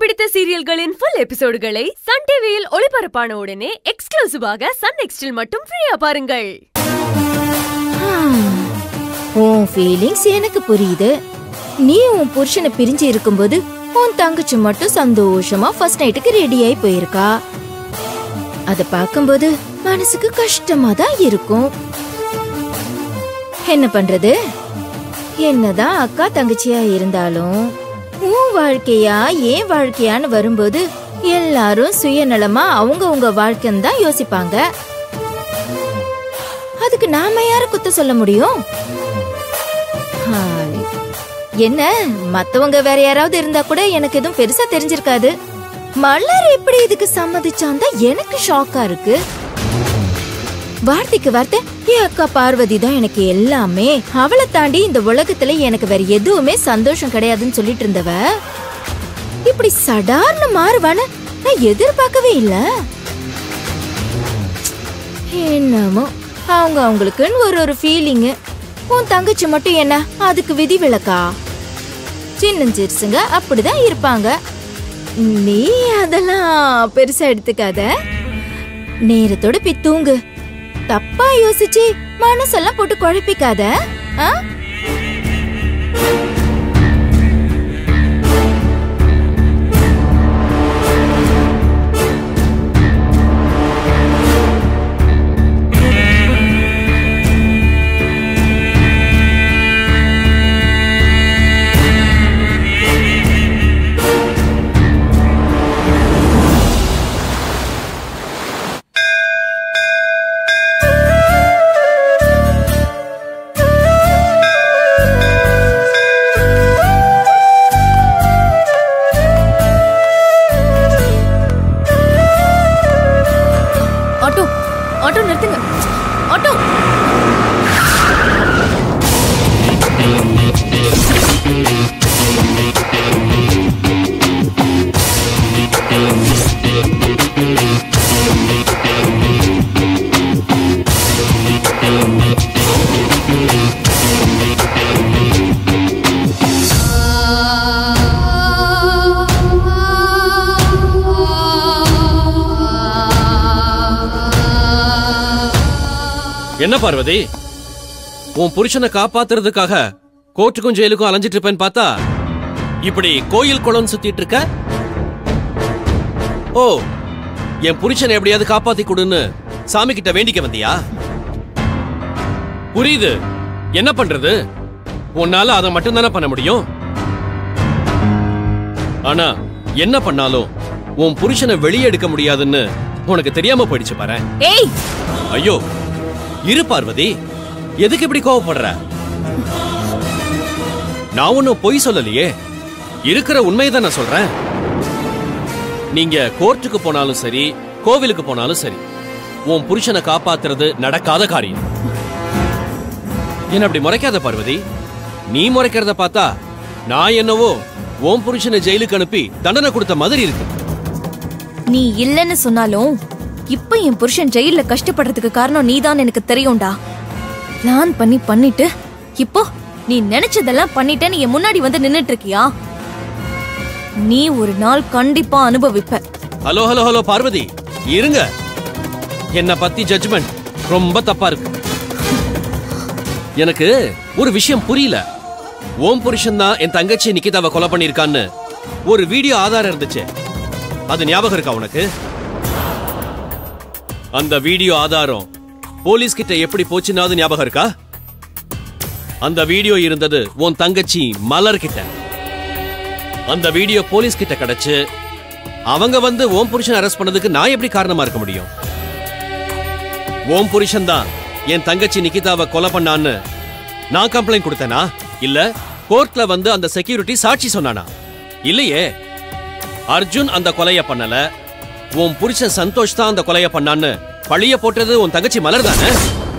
பிடித்த சீரியல்களின் full எபிசோடுகளை Sun டிவியில் ஒளிபரப்பான உடனே எக்ஸ்க்ளூசிவாக சன் நெக்ஸ்டில் மட்டும் ஃப்ரீயா பாருங்கள் உன் ஃபீலிங்ஸ் எனக்கு புரியுது நீ உன் புருஷனை பிரிஞ்சு இருக்கும்போது உன் தங்கச்சி மட்டும் சந்தோஷமா ஃபர்ஸ்ட் நைட்டுக்கு ரெடி ஆகி போயிருக்கா அத பார்க்கும்போது மனசுக்கு கஷ்டமா தான் இருக்கும் என்ன பண்றது என்னதான் அக்கா தங்கச்சியா இருந்தாலும் உன் வாழ்க்கையா ஏன் வாழ்க்கையான்னு வரும்போது எல்லாரும் சுயநலமா அவங்க உங்க வாழ்க்கைன்னு தான் யோசிப்பாங்க அதுக்கு நாம யார குத்த சொல்ல முடியும் ஹாய். என்ன மத்தவங்க வேற யாராவது இருந்தா கூட எனக்கு எதுவும் பெருசா தெரிஞ்சிருக்காது மலர் எப்படி இதுக்கு சம்மதிச்சான் தான் எனக்கு ஷாக்கா இருக்கு வார்த்தைக்கு வார்த்தை என் அக்கா பார்வதி தான் எனக்கு எல்லாமே அவளை தாண்டி இந்த உலகத்துல எனக்கு வேற எதுவுமே சந்தோஷம் கிடையாதுன்னு சொல்லிட்டு இருந்தவ இப்படி சடார்னு மாறுவான்னு நான் எதிர்பார்க்கவே இல்ல என்னமோ அவங்க அவங்களுக்குன்னு ஒரு ஒரு ஃபீலிங் உன் தங்கச்சி மட்டும் என்ன அதுக்கு விதி விலக்கா சின்ன சிறுசுங்க அப்படிதான் இருப்பாங்க நீ அதெல்லாம் பெருசா எடுத்துக்காத நேரத்தோட போய் தூங்கு தப்பா யோசிச்சு மனசெல்லாம் போட்டு குழப்பிக்காத ஆ? ஆட்டோ ஆட்டோ நிறுத்துங்க ஆட்டோ என்ன பார்வதி உன் புருஷனை காப்பாத்துறதுக்காக கோர்ட்டுக்கும் ஜெயிலுக்கும் அலைஞ்சிட்டு இருப்பேன்னு பார்த்தா இப்படி கோயில் குளம் சுத்திட்டு இருக்க ஓ என் புருஷனை எப்படியாவது காப்பாத்தி கொடுன்னு சாமி கிட்ட வேண்டிக்க வந்தியா புரியுது என்ன பண்றது உன்னால அதை மட்டும் தானே பண்ண முடியும் ஆனா என்ன பண்ணாலும் உன் புருஷனை வெளியே எடுக்க முடியாதுன்னு உனக்கு தெரியாம போயிடுச்சு பாரு ஏய் ஐயோ இரு பார்வதி எதுக்கு இப்படி கோவப்படுற நான் ஒன்னும் பொய் சொல்லலையே இருக்கிற உண்மையை தான் நான் சொல்றேன் நீங்க கோர்ட்டுக்கு போனாலும் சரி கோவிலுக்கு போனாலும் சரி உன் புருஷனை காப்பாத்துறது நடக்காத காரியம் என்ன அப்படி முறைக்காத பார்வதி நீ முறைக்கிறத பார்த்தா நான் என்னவோ உன் புருஷனை ஜெயிலுக்கு அனுப்பி தண்டனை கொடுத்த மாதிரி இருக்கு நீ இல்லைன்னு சொன்னாலும் இப்ப என் புருஷன் ஜெயில்ல கஷ்டப்படுறதுக்கு காரணம் நீதான் எனக்கு தெரியும்டா பிளான் பண்ணி பண்ணிட்டு இப்போ நீ நினைச்சதெல்லாம் பண்ணிட்டேன்னு என் முன்னாடி வந்து நின்னுட்டு இருக்கியா நீ ஒரு நாள் கண்டிப்பா அனுபவிப்ப ஹலோ ஹலோ ஹலோ பார்வதி இருங்க என்ன பத்தி ஜட்ஜ்மெண்ட் ரொம்ப தப்பா இருக்கு எனக்கு ஒரு விஷயம் புரியல ஓம் புருஷன் தான் என் தங்கச்சி நிக்கிதாவை கொலை பண்ணிருக்கான்னு ஒரு வீடியோ ஆதாரம் இருந்துச்சு அது ஞாபகம் இருக்கா உனக்கு அந்த வீடியோ ஆதாரம் போலீஸ் கிட்ட எப்படி போச்சுன்னாவது ஞாபகம் இருக்கா அந்த வீடியோ இருந்தது உன் தங்கச்சி மலர் கிட்ட அந்த வீடியோ போலீஸ் கிட்ட கிடைச்சு அவங்க வந்து ஓம் புருஷன் அரெஸ்ட் பண்ணதுக்கு நான் எப்படி காரணமா இருக்க முடியும் ஓம் புருஷன் தான் என் தங்கச்சி நிகிதாவை கொலை பண்ணான்னு நான் கம்ப்ளைண்ட் கொடுத்தேனா இல்ல கோர்ட்ல வந்து அந்த செக்யூரிட்டி சாட்சி சொன்னானா இல்லையே அர்ஜுன் அந்த கொலைய பண்ணல உன் புருஷன் சந்தோஷ் தான் அந்த கொலைய பண்ணான்னு பழிய போட்டது உன் தங்கச்சி மலர் தானே